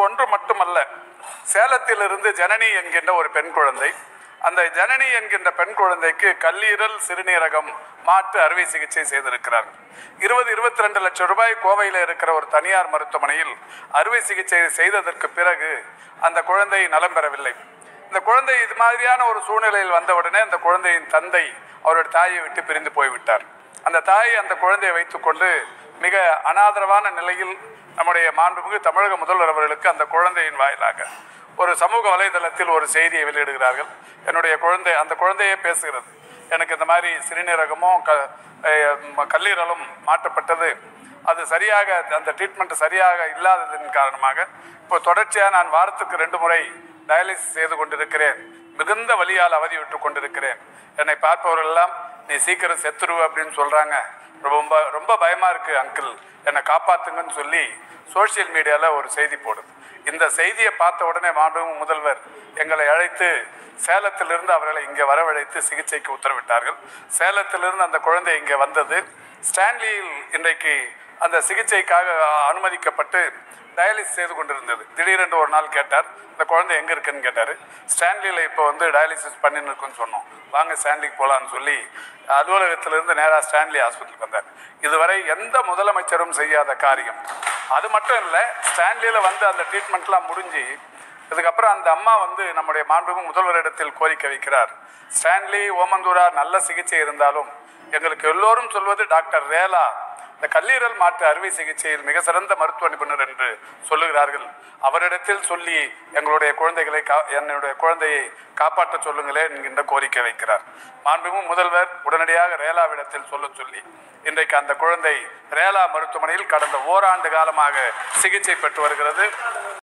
ஒன்று மட்டுமல்ல சேலத்திலிருந்து ஜனனி என்கின்ற ஒரு பெண் குழந்தை அந்த ஜனனி என்கின்ற பெண் குழந்தைக்கு கல்லீரல் சிறுநீரகம் மாற்று அறுவை சிகிச்சை செய்திருக்கிறார்கள் இருபது இருபத்தி ரெண்டு லட்சம் ரூபாய் கோவையில் இருக்கிற ஒரு தனியார் மருத்துவமனையில் அறுவை சிகிச்சை செய்ததற்கு பிறகு அந்த குழந்தை நலம் பெறவில்லை இந்த குழந்தை இது மாதிரியான ஒரு சூழ்நிலையில் வந்தவுடனே அந்த குழந்தையின் தந்தை அவருடைய தாயை விட்டு பிரிந்து போய்விட்டார் அந்த தாய் அந்த குழந்தையை வைத்துக்கொண்டு மிக அனாதரவான நிலையில் நம்முடைய மாண்புமிகு தமிழக முதல்வர் அவர்களுக்கு அந்த குழந்தையின் வாயிலாக ஒரு சமூக வலைதளத்தில் ஒரு செய்தியை வெளியிடுகிறார்கள் என்னுடைய குழந்தை அந்த குழந்தையே பேசுகிறது எனக்கு இந்த மாதிரி சிறுநீரகமும் க அஹ் ம- கல்லீரலும் மாற்றப்பட்டது அது சரியாக அந்த ட்ரீட்மெண்ட் சரியாக இல்லாததன் காரணமாக இப்போ தொடர்ச்சியாக நான் வாரத்துக்கு ரெண்டு முறை டயாலிசிஸ் செய்து கொண்டிருக்கிறேன் மிகுந்த வலியால் அவதியுற்று கொண்டிருக்கிறேன் என்னை பார்ப்பவர்கள் எல்லாம் நீ சீக்கிரம் செத்துருவ அப்படின்னு சொல்றாங்க ரொம்ப ரொம்ப பயமா இருக்கு அங்கிள் என்னை காப்பாத்துங்கன்னு சொல்லி சோஷியல் மீடியால ஒரு செய்தி போடுது இந்த செய்தியை பார்த்த உடனே மாண்புமிகு முதல்வர் எங்களை அழைத்து சேலத்திலிருந்து அவர்களை இங்கே வரவழைத்து சிகிச்சைக்கு உத்தரவிட்டார்கள் சேலத்திலிருந்து அந்த குழந்தை இங்கே வந்தது ஸ்டான்லியில் இன்றைக்கு அந்த சிகிச்சைக்காக அனுமதிக்கப்பட்டு டயாலிசிஸ் செய்து கொண்டிருந்தது திடீரென்று ஒரு நாள் கேட்டார் இந்த குழந்தை எங்கே இருக்குன்னு கேட்டார் ஸ்டான்லியில் இப்போ வந்து டயாலிசிஸ் பண்ணின்னு இருக்குன்னு சொன்னோம் வாங்க ஸ்டான்லிக்கு போகலான்னு சொல்லி அலுவலகத்திலிருந்து நேராக ஸ்டான்லி ஆஸ்பத்திரிக்கு வந்தார் இதுவரை எந்த முதலமைச்சரும் செய்யாத காரியம் அது மட்டும் இல்லை ஸ்டான்லியில் வந்து அந்த ட்ரீட்மெண்ட்லாம் முடிஞ்சு இதுக்கப்புறம் அந்த அம்மா வந்து நம்முடைய மாண்புமிகு முதல்வரிடத்தில் கோரிக்கை வைக்கிறார் ஸ்டான்லி ஓமந்தூரா நல்ல சிகிச்சை இருந்தாலும் எங்களுக்கு எல்லோரும் சொல்வது டாக்டர் ரேலா இந்த கல்லீரல் மாற்று அறுவை சிகிச்சையில் மிக சிறந்த மருத்துவ நிபுணர் என்று சொல்லுகிறார்கள் அவரிடத்தில் சொல்லி எங்களுடைய குழந்தைகளை கா என்னுடைய குழந்தையை காப்பாற்ற சொல்லுங்களேன் என்கின்ற கோரிக்கை வைக்கிறார் மாண்புமிகு முதல்வர் உடனடியாக ரேலாவிடத்தில் சொல்ல சொல்லி இன்றைக்கு அந்த குழந்தை ரேலா மருத்துவமனையில் கடந்த ஓராண்டு காலமாக சிகிச்சை பெற்று வருகிறது